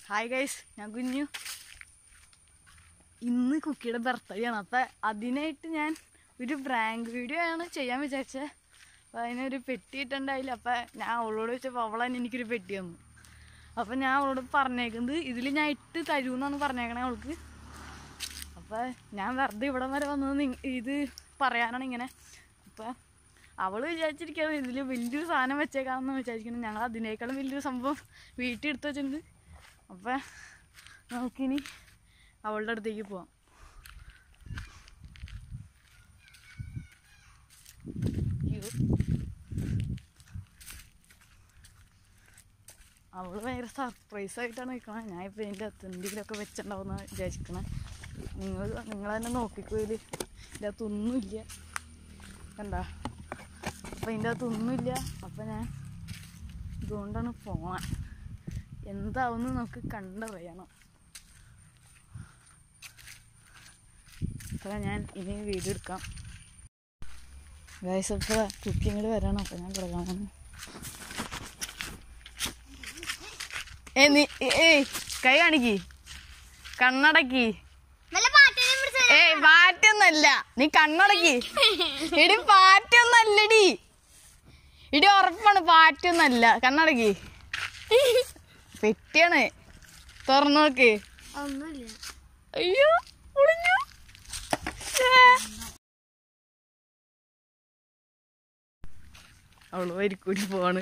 Hi guys ഞാൻ കുഞ്ഞു ഇന്ന് കുക്കിയുടെ ബർത്ത്ഡേ ആണ് അപ്പം അതിനായിട്ട് ഞാൻ ഒരു പ്രാങ്ക് വീഡിയോ ആണ് ചെയ്യാൻ വിചാരിച്ചത് അപ്പം അതിനൊരു പെട്ടി ഇട്ടുണ്ടായില്ല അപ്പം ഞാൻ അവളോട് വെച്ചപ്പോൾ അവളെന്നെ എനിക്കൊരു പെട്ടി തന്നു അപ്പം ഞാൻ അവളോട് പറഞ്ഞേക്കുന്നത് ഇതിൽ ഞാൻ ഇട്ട് തരൂന്നാണ് പറഞ്ഞേക്കണേ അവൾക്ക് അപ്പം ഞാൻ വെറുതെ ഇവിടെ വരെ വന്നത് നിങ്ങ- ഇത് പറയാനാണ് ഇങ്ങനെ അപ്പം അവൾ വിചാരിച്ചിരിക്കുകയാണ് ഇതിൽ വലിയൊരു സാധനം വെച്ചേക്കാമെന്ന് വിചാരിക്കുന്നത് ഞങ്ങൾ അതിനേക്കാളും വലിയൊരു സംഭവം വീട്ടിൽ എടുത്ത് വെച്ചിട്ടുണ്ട് അപ്പം നമുക്കിനി അവളുടെ അടുത്തേക്ക് പോവാം അയ്യോ. അവള് ഭയങ്കര സർപ്രൈസ് ആയിട്ടാണ് നിൽക്കണത് ഞാൻ ഇപ്പം ഇതിൻ്റെ അകത്ത് എന്തെങ്കിലുമൊക്കെ വെച്ചിട്ടുണ്ടാവുന്ന വിചാരിക്കണേ നിങ്ങൾ നിങ്ങൾ തന്നെ നോക്കിക്കോ ഇതിൽ ഇതിൻ്റെ അകത്തൊന്നുമില്ല കണ്ട അപ്പം ഇതിൻ്റെ അകത്തൊന്നുമില്ല അപ്പം ഞാൻ ഇതുകൊണ്ടാണ് പോണേ എന്താവുമെന്ന് നമുക്ക് കണ്ടറിയണം അപ്പം ഞാൻ ഇനി വീഡിയോ എടുക്കാം ഗൈസ് അപ്പോൾ കുക്കിങ്ങിൽ വരണം അപ്പം ഞാൻ തുടങ്ങാൻ ഏ നീ ഏയ് കൈ കാണിക്ക് കണ്ണടക്കി നല്ല പാട്ടിനെ പിടിച്ച ഏയ് പാറ്റൊന്നല്ല നീ കണ്ണടക്കി എടി പാറ്റൊന്നല്ലടി ഇടി ഉറപ്പാണ് പാറ്റൊന്നല്ല കണ്ണടക്കി പെട്ടിയാണ് തുറന്നു നോക്ക് ഒന്നുമില്ല അയ്യോ ഒളിഞ്ഞു ശ്ശേ. അവള് വരിക്കൂടി പോവാണ്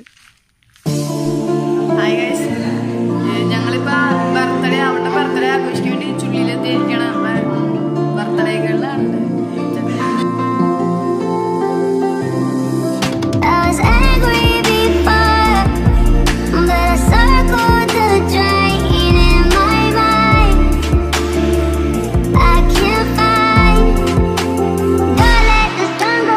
ഹായ് ഗൈസ് ഞങ്ങളിപ്പോ ബർത്ത്ഡേ അവളുടെ ബർത്ത്ഡേ ആഘോഷിക്കാൻ വേണ്ടി ചുള്ളിയിലെത്തിയിരിക്കണം ബർത്ത്ഡേകളിലാണ് I was angry before, but I circled the drain in my mind. I can't find. Don't let the sun go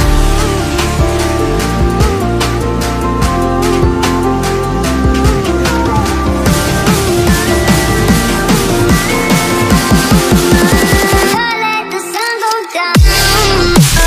down. Don't let the sun go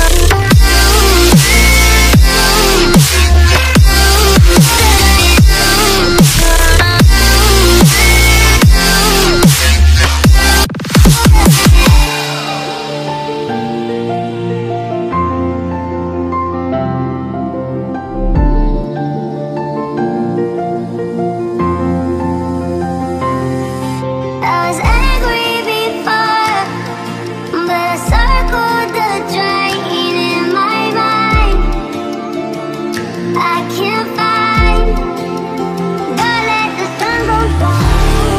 I was angry before, but I circled the drain in my mind. I can't find. Don't let the sun go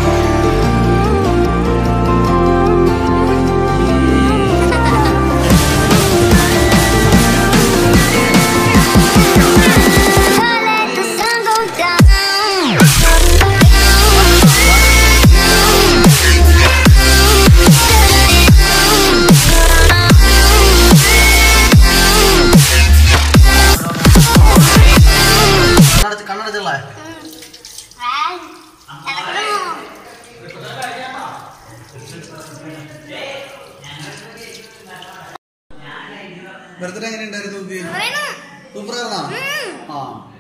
down. Don't let the sun go കണ്ണടച്ച് കണ്ണടച്ചുള്ള birthday എങ്ങനെ ഉണ്ടായിരുന്നു സൂപ്പറായിരുന്നാ ആ